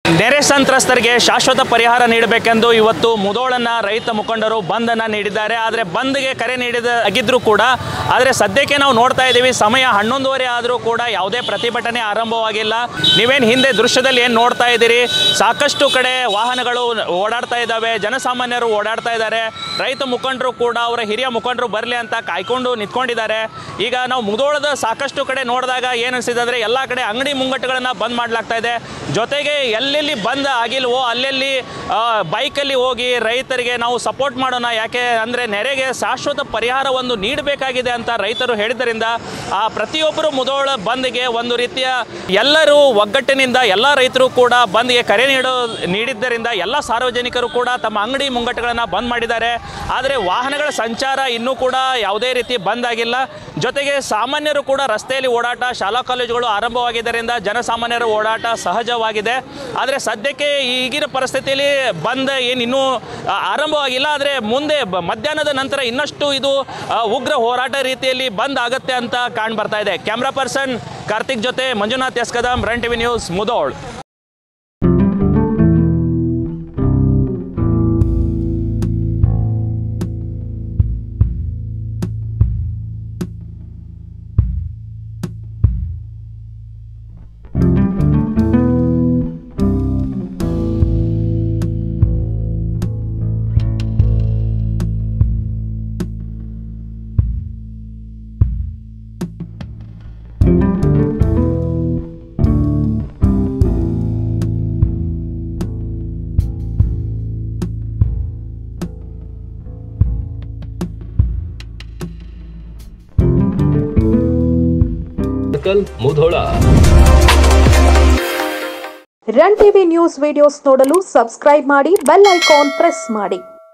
ನೆರೆ ಸಂತ್ರಸ್ತರಿಗೆ ಶಾಶ್ವತ ಪರಿಹಾರ ನೀಡಬೇಕೆಂದು ಇವತ್ತು ಮುದೋಳನ್ನ ರೈತ ಮುಖಂಡರು ಬಂದನ್ನು ನೀಡಿದ್ದಾರೆ ಆದರೆ ಬಂದ್ಗೆ ಕರೆ ನೀಡಿದ ಆಗಿದ್ರೂ ಕೂಡ ಆದರೆ ಸದ್ಯಕ್ಕೆ ನಾವು ನೋಡ್ತಾ ಇದ್ದೀವಿ ಸಮಯ ಹನ್ನೊಂದುವರೆ ಆದರೂ ಕೂಡ ಯಾವುದೇ ಪ್ರತಿಭಟನೆ ಆರಂಭವಾಗಿಲ್ಲ ನೀವೇನು ಹಿಂದೆ ದೃಶ್ಯದಲ್ಲಿ ಏನು ನೋಡ್ತಾ ಇದ್ದೀರಿ ಸಾಕಷ್ಟು ಕಡೆ ವಾಹನಗಳು ಓಡಾಡ್ತಾ ಇದ್ದಾವೆ ಜನಸಾಮಾನ್ಯರು ಓಡಾಡ್ತಾ ಇದ್ದಾರೆ ರೈತ ಮುಖಂಡರು ಕೂಡ ಅವರ ಹಿರಿಯ ಮುಖಂಡರು ಬರಲಿ ಅಂತ ಕಾಯ್ಕೊಂಡು ನಿಂತ್ಕೊಂಡಿದ್ದಾರೆ ಈಗ ನಾವು ಮುದೋಳದ ಸಾಕಷ್ಟು ಕಡೆ ನೋಡಿದಾಗ ಏನು ಅನಿಸಿದೆ ಅಂದರೆ ಎಲ್ಲ ಕಡೆ ಅಂಗಡಿ ಮುಂಗಟ್ಟುಗಳನ್ನು ಬಂದ್ ಮಾಡಲಾಗ್ತಾ ಇದೆ ಜೊತೆಗೆ ಎಲ್ಲೆಲ್ಲಿ ಬಂದ್ ಆಗಿಲ್ವೋ ಅಲ್ಲೆಲ್ಲಿ ಆ, ಬೈಕಲ್ಲಿ ಹೋಗಿ ರೈತರಿಗೆ ನಾವು ಸಪೋರ್ಟ್ ಮಾಡೋಣ ಯಾಕೆ ಅಂದರೆ ನೆರೆಗೆ ಶಾಶ್ವತ ಪರಿಹಾರ ಒಂದು ನೀಡಬೇಕಾಗಿದೆ ಅಂತ ರೈತರು ಹೇಳಿದ್ದರಿಂದ ಆ ಪ್ರತಿಯೊಬ್ಬರು ಮುದೋಳ ಬಂದ್ಗೆ ಒಂದು ರೀತಿಯ ಎಲ್ಲರೂ ಒಗ್ಗಟ್ಟಿನಿಂದ ಎಲ್ಲ ರೈತರು ಕೂಡ ಬಂದ್ಗೆ ಕರೆ ನೀಡೋ ನೀಡಿದ್ದರಿಂದ ಎಲ್ಲ ಸಾರ್ವಜನಿಕರು ಕೂಡ ತಮ್ಮ ಅಂಗಡಿ ಮುಂಗಟ್ಟುಗಳನ್ನು ಬಂದ್ ಮಾಡಿದ್ದಾರೆ ಆದರೆ ವಾಹನಗಳ ಸಂಚಾರ ಇನ್ನೂ ಕೂಡ ಯಾವುದೇ ರೀತಿ ಬಂದ್ ಆಗಿಲ್ಲ ಜೊತೆಗೆ ಸಾಮಾನ್ಯರು ಕೂಡ ರಸ್ತೆಯಲ್ಲಿ ಓಡಾಟ ಶಾಲಾ ಕಾಲೇಜುಗಳು ಆರಂಭವಾಗಿದ್ದರಿಂದ ಜನಸಾಮಾನ್ಯರ ಓಡಾಟ ಸಹಜವಾಗಿದೆ ಆದರೆ ಸದ್ಯಕ್ಕೆ ಈಗಿನ ಪರಿಸ್ಥಿತಿಯಲ್ಲಿ ಬಂದ್ ಏನು ಇನ್ನೂ ಆ, ಆರಂಭವಾಗಿಲ್ಲ ಆದರೆ ಮುಂದೆ ಬ- ಮಧ್ಯಾಹ್ನದ ನಂತರ ಇನ್ನಷ್ಟು ಇದು ಆ, ಉಗ್ರ ಹೋರಾಟ ರೀತಿಯಲ್ಲಿ ಬಂದ್ ಆಗುತ್ತೆ ಅಂತ ಕಾಣ್ ಬರ್ತಾ ಇದೆ ಕ್ಯಾಮ್ರಾ ಪರ್ಸನ್ ಕಾರ್ತಿಕ್ ಜೊತೆ Manjunath S Kadam run TV news Mudhol circle Mudhol run TV news videos ನೋಡಲು ಸಬ್ಸ್ಕ್ರೈಬ್ ಮಾಡಿ ಬೆಲ್ ಐಕಾನ್ ಪ್ರೆಸ್ ಮಾಡಿ